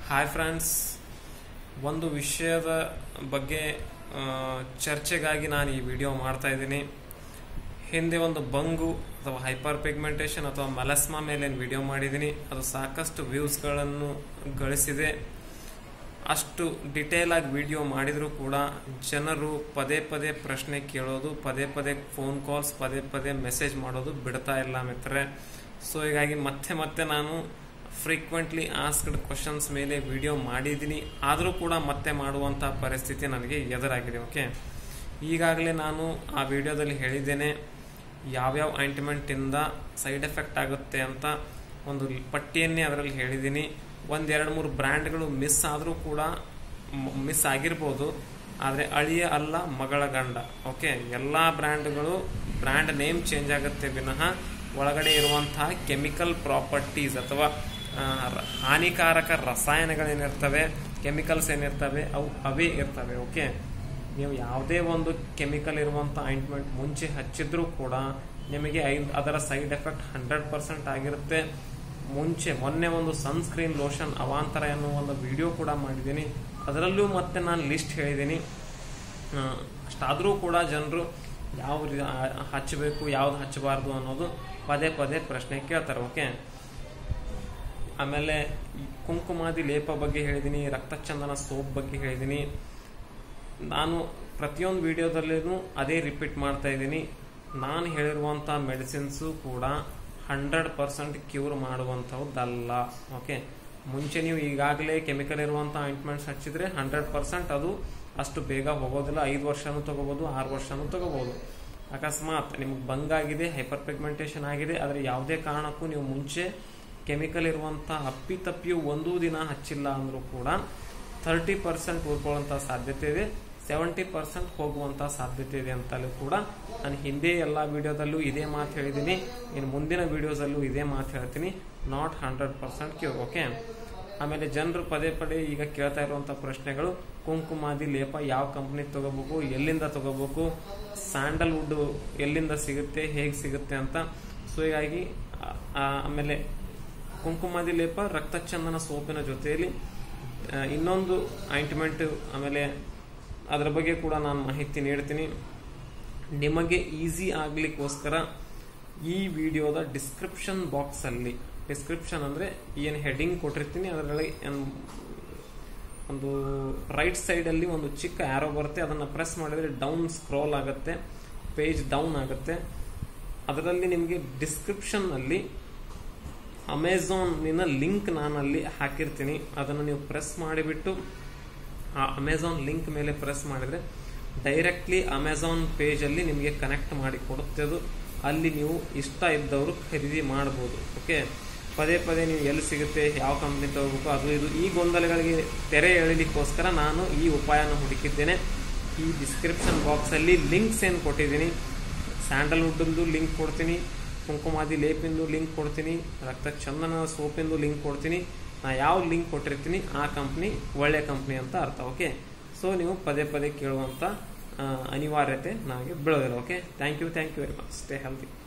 hi friends ಒಂದು ವಿಷಯದ ಬಗ್ಗೆ ಆ, ಚರ್ಚೆಗಾಗಿ ನಾನು ಈ ವಿಡಿಯೋ ಮಾಡ್ತಾ ಇದ್ದೀನಿ ಹಿಂದೆ ಒಂದು ಬಂಗು ಅಥವಾ ಹೈಪರ್ ಪಿಗ್ಮೆಂಟೇಷನ್ ಅಥವಾ ಮಲಸ್ಮಾ ಮೇಲೆ ವಿಡಿಯೋ ಮಾಡಿದ್ದೀನಿ ಅದು ಸಾಕಷ್ಟು ವ್ಯೂಸ್ಗಳನ್ನು ಗಳಿಸಿದೆ ಅಷ್ಟು ಡಿಟೇಲ್ ಆಗಿ ವಿಡಿಯೋ ಮಾಡಿದರೂ ಕೂಡ ಜನರು ಪದೇ ಪದೇ ಪ್ರಶ್ನೆ ಕೇಳೋದು ಪದೇ ಪದೇ ಫೋನ್ ಕಾಲ್ಸ್ ಪದೇ ಪದೇ ಮೆಸೇಜ್ ಮಾಡೋದು ಬಿಡ್ತಾ ಇಲ್ಲ ಮಿತ್ರರೆ ಸೊ ಹೀಗಾಗಿ ಮತ್ತೆ ಮತ್ತೆ ನಾನು ಫ್ರೀಕ್ವೆಂಟ್ಲಿ ಆಸ್ಕ್ಡ್ ಕ್ವಶನ್ಸ್ ಮೇಲೆ ವಿಡಿಯೋ ಮಾಡಿದ್ದೀನಿ ಆದರೂ ಕೂಡ ಮತ್ತೆ ಮಾಡುವಂಥ ಪರಿಸ್ಥಿತಿ ನನಗೆ ಎದುರಾಗಿದೆ ಓಕೆ ಈಗಾಗಲೇ ನಾನು ಆ ವಿಡಿಯೋದಲ್ಲಿ ಹೇಳಿದ್ದೇನೆ ಯಾವ್ಯಾವ ಆಯಿಂಟ್ಮೆಂಟಿಂದ ಸೈಡ್ ಎಫೆಕ್ಟ್ ಆಗುತ್ತೆ ಅಂತ ಒಂದು ಪಟ್ಟಿಯನ್ನೇ ಅದರಲ್ಲಿ ಹೇಳಿದ್ದೀನಿ ಒಂದೆರಡು ಮೂರು ಬ್ರ್ಯಾಂಡ್ಗಳು ಮಿಸ್ ಆದರೂ ಕೂಡ ಮಿಸ್ ಆಗಿರ್ಬೋದು ಆದರೆ ಅಳಿಯ ಅಲ್ಲ ಮಗಳ ಗಂಡ ಓಕೆ ಎಲ್ಲ ಬ್ರ್ಯಾಂಡ್ಗಳು ಬ್ರ್ಯಾಂಡ್ ನೇಮ್ ಚೇಂಜ್ ಆಗುತ್ತೆ ವಿನಃ ಒಳಗಡೆ ಇರುವಂತಹ ಕೆಮಿಕಲ್ ಪ್ರಾಪರ್ಟೀಸ್ ಅಥವಾ ಆ, ರ- ಹಾನಿಕಾರಕ ರಸಾಯನಗಳೇನಿರ್ತವೆ ಕೆಮಿಕಲ್ಸ್ ಏನಿರ್ತವೆ ಅವು ಅವೇ ಇರ್ತವೆ ಓಕೆ ನೀವು ಯಾವುದೇ ಒಂದು ಕೆಮಿಕಲ್ ಇರುವಂಥ ಆಯಿಂಟ್ಮೆಂಟ್ ಮುಂಚೆ ಹಚ್ಚಿದ್ರೂ ಕೂಡ ನಿಮಗೆ ಐ- ಅದರ ಸೈಡ್ ಎಫೆಕ್ಟ್ ಹಂಡ್ರೆಡ್ ಪರ್ಸೆಂಟ್ ಆಗಿರುತ್ತೆ ಮುಂಚೆ ಮೊನ್ನೆ ಒಂದು ಸನ್ಸ್ಕ್ರೀನ್ ಲೋಷನ್ ಅವಾಂತರ ಎನ್ನುವ ಒಂದು ವಿಡಿಯೋ ಕೂಡ ಮಾಡಿದ್ದೀನಿ ಅದರಲ್ಲೂ ಮತ್ತೆ ನಾನು ಲಿಸ್ಟ್ ಹೇಳಿದ್ದೀನಿ ಆ, ಅಷ್ಟಾದರೂ ಕೂಡ ಜನರು ಯಾವ ರೀ- ಆ- ಹಚ್ಚಬೇಕು ಯಾವ್ದು ಹಚ್ಚಬಾರ್ದು ಅನ್ನೋದು ಪದೇ ಪದೇ ಪ್ರಶ್ನೆ ಕೇಳ್ತಾರೆ ಓಕೆ ಆಮೇಲೆ ಈ ಕುಂಕುಮಾದಿ ಲೇಪ ಬಗ್ಗೆ ಹೇಳಿದ್ದೀನಿ ರಕ್ತಚಂದನ ಸೋಪ್ ಬಗ್ಗೆ ಹೇಳಿದ್ದೀನಿ ನಾನು ಪ್ರತಿಯೊಂದು ವಿಡಿಯೋದಲ್ಲೂ ಅದೇ ರಿಪೀಟ್ ಮಾಡ್ತಾ ಇದ್ದೀನಿ ನಾನು ಹೇಳಿರುವಂಥ ಮೆಡಿಸಿನ್ಸು ಕೂಡ ಹಂಡ್ರೆಡ್ ಪರ್ಸೆಂಟ್ ಕ್ಯೂರ್ ಮಾಡುವಂಥದ್ದಲ್ಲ ಓಕೆ ಮುಂಚೆ ನೀವು ಈಗಾಗಲೇ ಕೆಮಿಕಲ್ ಇರುವಂಥ ಆಯಿಂಟ್ಮೆಂಟ್ಸ್ ಹಚ್ಚಿದ್ರೆ ಹಂಡ್ರೆಡ್ ಪರ್ಸೆಂಟ್ ಅದು ಅಷ್ಟು ಬೇಗ ಹೋಗೋದಿಲ್ಲ ಐದು ವರ್ಷನೂ ತಗೋಬೋದು ಆರು ವರ್ಷನೂ ತಗೋಬೋದು ಅಕಸ್ಮಾತ್ ನಿಮ್ಗೆ ಬಂಗಾಗಿದೆ ಹೈಪರ್ ಪಿಗ್ಮೆಂಟೇಷನ್ ಆಗಿದೆ ಆದರೆ ಯಾವುದೇ ಕಾರಣಕ್ಕೂ ನೀವು ಮುಂಚೆ ಕೆಮಿಕಲ್ ಇರುವಂಥ ಅಪ್ಪಿ ತಪ್ಪಿಯು ಒಂದೂ ದಿನ ಹಚ್ಚಿಲ್ಲ ಅಂದರೂ ಕೂಡ ಥರ್ಟಿ ಪರ್ಸೆಂಟ್ ಉಳ್ಕೊಳ್ಳುವಂಥ ಸಾಧ್ಯತೆ ಇದೆ ಸೆವೆಂಟಿ ಪರ್ಸೆಂಟ್ ಹೋಗುವಂಥ ಸಾಧ್ಯತೆ ಇದೆ ಅಂತಲೂ ಕೂಡ ನಾನು ಹಿಂದೆ ಎಲ್ಲ ವಿಡಿಯೋದಲ್ಲೂ ಇದೇ ಮಾತು ಹೇಳಿದ್ದೀನಿ ಇನ್ನು ಮುಂದಿನ ವಿಡಿಯೋಸಲ್ಲೂ ಇದೇ ಮಾತು ಹೇಳ್ತೀನಿ not hundred percent cure okay ಆಮೇಲೆ ಜನರು ಪದೇ ಪದೇ ಈಗ ಕೇಳ್ತಾ ಇರುವಂಥ ಪ್ರಶ್ನೆಗಳು ಕುಂಕುಮಾದಿ ಲೇಪ ಯಾವ ಕಂಪ್ನಿ ತಗೋಬೇಕು ಎಲ್ಲಿಂದ ತಗೋಬೇಕು ಸ್ಯಾಂಡಲ್ವುಡ್ ಎಲ್ಲಿಂದ ಸಿಗುತ್ತೆ ಹೇಗೆ ಸಿಗುತ್ತೆ ಅಂತ ಸೊ ಹೀಗಾಗಿ ಆ- ಆ- ಆಮೇಲೆ ಕುಂಕುಮಾದಿ ಲೇಪ ರಕ್ತಚಂದನ ಸೋಪಿನ ಜೊತೆಯಲ್ಲಿ ಆ, ಇನ್ನೊಂದು ಆಯಿಂಟ್ಮೆಂಟ್ ಆಮೇಲೆ ಅದರ ಬಗ್ಗೆ ಕೂಡ ನಾನು ಮಾಹಿತಿ ನೀಡ್ತೀನಿ ನಿಮಗೆ ಈಸಿ ಆಗ್ಲಿಕ್ಕೋಸ್ಕರ ಈ ವಿಡಿಯೋದ ಡಿಸ್ಕ್ರಿಪ್ಷನ್ ಬಾಕ್ಸ್ ಅಲ್ಲಿ ಡಿಸ್ಕ್ರಿಪ್ಷನ್ ಅಂದ್ರೆ ಏನು ಹೆಡಿಂಗ್ ಕೊಟ್ಟಿರ್ತೀನಿ ಅದರಲ್ಲಿ ಏನ್- ಒಂದು ರೈಟ್ ಸೈಡ್ ಅಲ್ಲಿ ಒಂದು ಚಿಕ್ಕ ಆರೋ ಬರುತ್ತೆ ಅದನ್ನ ಪ್ರೆಸ್ ಮಾಡಿದ್ರೆ ಡೌನ್ ಸ್ಕ್ರೋಲ್ ಆಗುತ್ತೆ ಪೇಜ್ ಡೌನ್ ಆಗುತ್ತೆ ಅದರಲ್ಲಿ ನಿಮಗೆ ಡಿಸ್ಕ್ರಿಪ್ಷನ್ ಅಲ್ಲಿ ಅಮೆಝಾನಿನ ಲಿಂಕ್ ನಾನು ಅಲ್ಲಿ ಹಾಕಿರ್ತೀನಿ ಅದನ್ನು ನೀವು ಪ್ರೆಸ್ ಮಾಡಿಬಿಟ್ಟು ಆ ಅಮೆಝಾನ್ ಲಿಂಕ್ ಮೇಲೆ ಪ್ರೆಸ್ ಮಾಡಿದ್ರೆ ಡೈರೆಕ್ಟ್ಲಿ ಅಮೆಝಾನ್ ಪೇಜ್ ಅಲ್ಲಿ ನಿಮಗೆ ಕನೆಕ್ಟ್ ಮಾಡಿ ಕೊಡುತ್ತೆ ಅದು ಅಲ್ಲಿ ನೀವು ಇಷ್ಟ ಇದ್ದವರು ಖರೀದಿ ಮಾಡಬಹುದು ಓಕೆ ಪದೇ ಪದೇ ನೀವು ಎಲ್ಲಿ ಸಿಗುತ್ತೆ ಯಾವ ಕಂಪ್ನಿ ತಗೋಬೇಕು ಅದು ಇದು ಈ ಗೊಂದಲಗಳಿಗೆ ತೆರೆ ಎಳಿಲಿಕ್ಕೋಸ್ಕರ ನಾನು ಈ ಉಪಾಯನ ಹುಡುಕಿದ್ದೇನೆ ಈ ಡಿಸ್ಕ್ರಿಪ್ಷನ್ ಬಾಕ್ಸ್ ಅಲ್ಲಿ ಲಿಂಕ್ಸ್ ಏನು ಕೊಟ್ಟಿದ್ದೀನಿ ಸ್ಯಾಂಡಲ್ವುಡ್ದು ಲಿಂಕ್ ಕೊಡ್ತೀನಿ ಕುಂಕುಮಾದಿ ಲೇಪಿಂದು ಲಿಂಕ್ ಕೊಡ್ತೀನಿ ರಕ್ತ ಚಂದನ ಸೋಪಿಂದು ಲಿಂಕ್ ಕೊಡ್ತೀನಿ ನಾ ಯಾವ ಲಿಂಕ್ ಕೊಟ್ಟಿರ್ತೀನಿ ಆ ಕಂಪ್ನಿ ಒಳ್ಳೆ ಕಂಪ್ನಿ ಅಂತ ಅರ್ಥ ಓಕೆ ಸೊ ನೀವು ಪದೇ ಪದೇ ಕೇಳುವಂಥ ಆ, ಅನಿವಾರ್ಯತೆ ನನಗೆ ಬೀಳೋದಿಲ್ಲ okay thank you thank you very much stay healthy